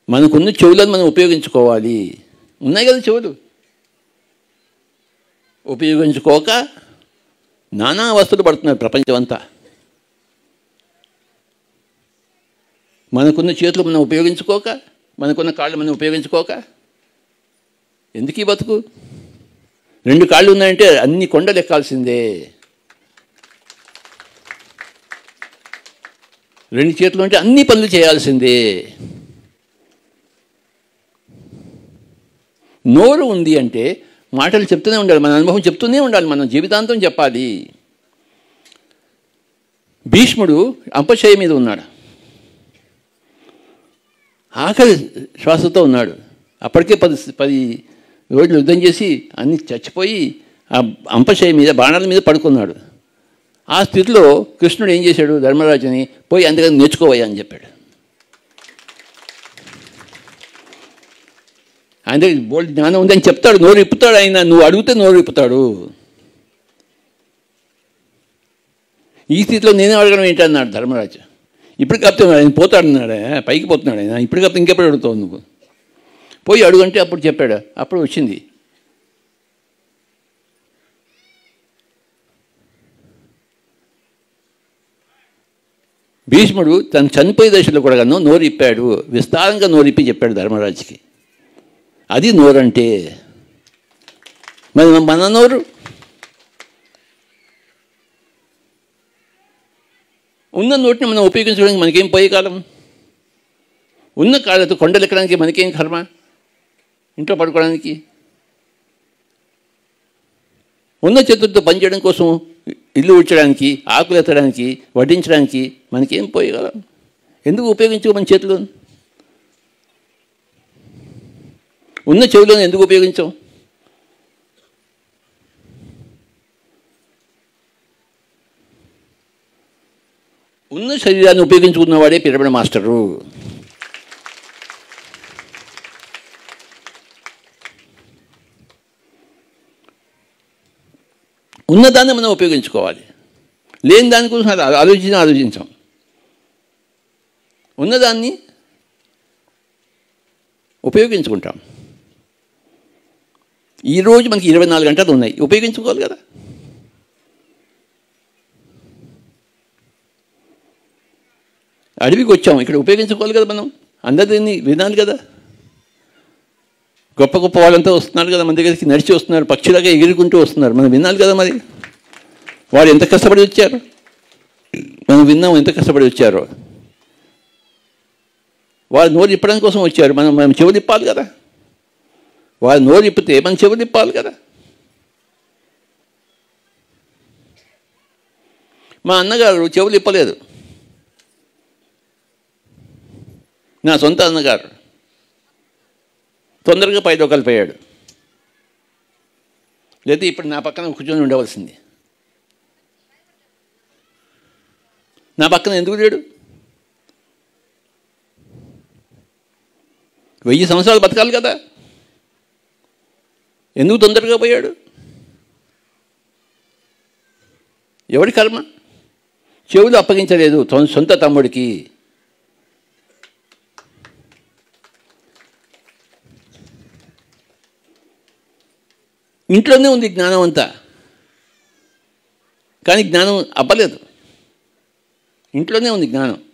మనకున్న చెవులను మనం ఉపయోగించుకోవాలి ఉన్నాయి కదా చెవులు ఉపయోగించుకోక నానా అవస్థలు పడుతున్నారు ప్రపంచం అంతా మనకున్న చేతులు మనం ఉపయోగించుకోక మనకున్న కాళ్ళు మనం ఉపయోగించుకోక ఎందుకు ఈ బతుకు రెండు కాళ్ళు ఉన్నాయంటే అన్ని కొండలు ఎక్కాల్సిందే రెండు చేతులు ఉంటే అన్ని పనులు చేయాల్సిందే నోరు ఉంది అంటే మాటలు చెప్తూనే ఉండాలి మన అనుభవం చెప్తూనే ఉండాలి మనం జీవితాంతం చెప్పాలి భీష్ముడు అంపశయ మీద ఉన్నాడు ఆఖరి శ్వాసతో ఉన్నాడు అప్పటికే పది పది రోజులు యుద్ధం చేసి అన్ని చచ్చిపోయి ఆ అంపశయ మీద బాణాల మీద పడుకున్నాడు ఆ స్థితిలో కృష్ణుడు ఏం చేశాడు ధర్మరాజుని పోయి అందుకని నేర్చుకోవయ్యా అని చెప్పాడు ఆయన దగ్గర బోల్డ్ జ్ఞానం ఉందని చెప్తాడు నోరు ఇప్పుతాడు ఆయన నువ్వు అడిగితే నోరు ఇప్పుతాడు ఈ స్థితిలో నేనే అడగడం ఏంటన్నాడు ధర్మరాజు ఇప్పుడు కాపుతే ఆయన పోతాడన్నాడు పైకి పోతున్నాడు ఆయన ఇప్పుడు కాపుతే ఇంకెప్పుడు అడుగుతావు నువ్వు పోయి అడుగు అంటే అప్పుడు చెప్పాడు అప్పుడు వచ్చింది భీష్ముడు తను చనిపోయే దశలో కూడా గాను నోరు ఇప్పాడు విస్తారంగా నోరు ఇప్పి చెప్పాడు ధర్మరాజుకి అది నోరంటే మరి మన నోరు ఉన్న నోటిని మనం ఉపయోగించడానికి మనకేం పోయే కాలం ఉన్న కాళ్ళతో కొండలు ఎక్కడానికి మనకేం కర్మ ఇంట్లో పడుకోవడానికి ఉన్న చేతులతో పనిచేయడం కోసం ఇల్లు ఉడ్చడానికి ఆకులు ఎత్తడానికి వడ్డించడానికి మనకేం పోయగలం ఎందుకు ఉపయోగించుకో మన చేతులు ఉన్న చెవిలో ఎందుకు ఉపయోగించాం ఉన్న శరీరాన్ని ఉపయోగించుకున్నవాడే పిరమిడ్ మాస్టరు ఉన్నదాన్ని మనం ఉపయోగించుకోవాలి లేని దాని కోసం అది ఆలోచించి ఆలోచించాం ఉన్నదాన్ని ఉపయోగించుకుంటాం ఈరోజు మనకి ఇరవై నాలుగు గంటలు ఉన్నాయి ఉపయోగించుకోవాలి కదా అడవికి వచ్చాం ఇక్కడ ఉపయోగించుకోవాలి కదా మనం అందరినీ వినాలి కదా గొప్ప గొప్ప వాళ్ళంతా వస్తున్నారు కదా మన దగ్గరికి నడిచి వస్తున్నారు పక్షులాగా ఎగురుకుంటూ వస్తున్నారు మనం వినాలి కదా మరి వారు ఎంత కష్టపడి వచ్చారు మనం విన్నాం ఎంత కష్టపడి వచ్చారో వారు నోరు ఇప్పడం కోసం వచ్చారు మనం మనం చెవులు ఇప్పాలి కదా వారు నోరు ఇప్పితే మనం చెవులు ఇప్పాలి కదా మా అన్నగారు చెవులు ఇప్పలేదు నా సొంత అన్నగారు తొందరగా పైలో కలిపోయాడు లేదా ఇప్పుడు నా పక్కన కూర్చొని ఉండవలసింది నా పక్కన ఎందుకు లేడు వెయ్యి సంవత్సరాలు బతకాలి కదా ఎందుకు తొందరగా పోయాడు ఎవడి కర్మ చెవులు అప్పగించలేదు తొ- సొంత తమ్ముడికి ఇంట్లోనే ఉంది జ్ఞానం అంతా కానీ జ్ఞానం అవ్వలేదు ఇంట్లోనే ఉంది జ్ఞానం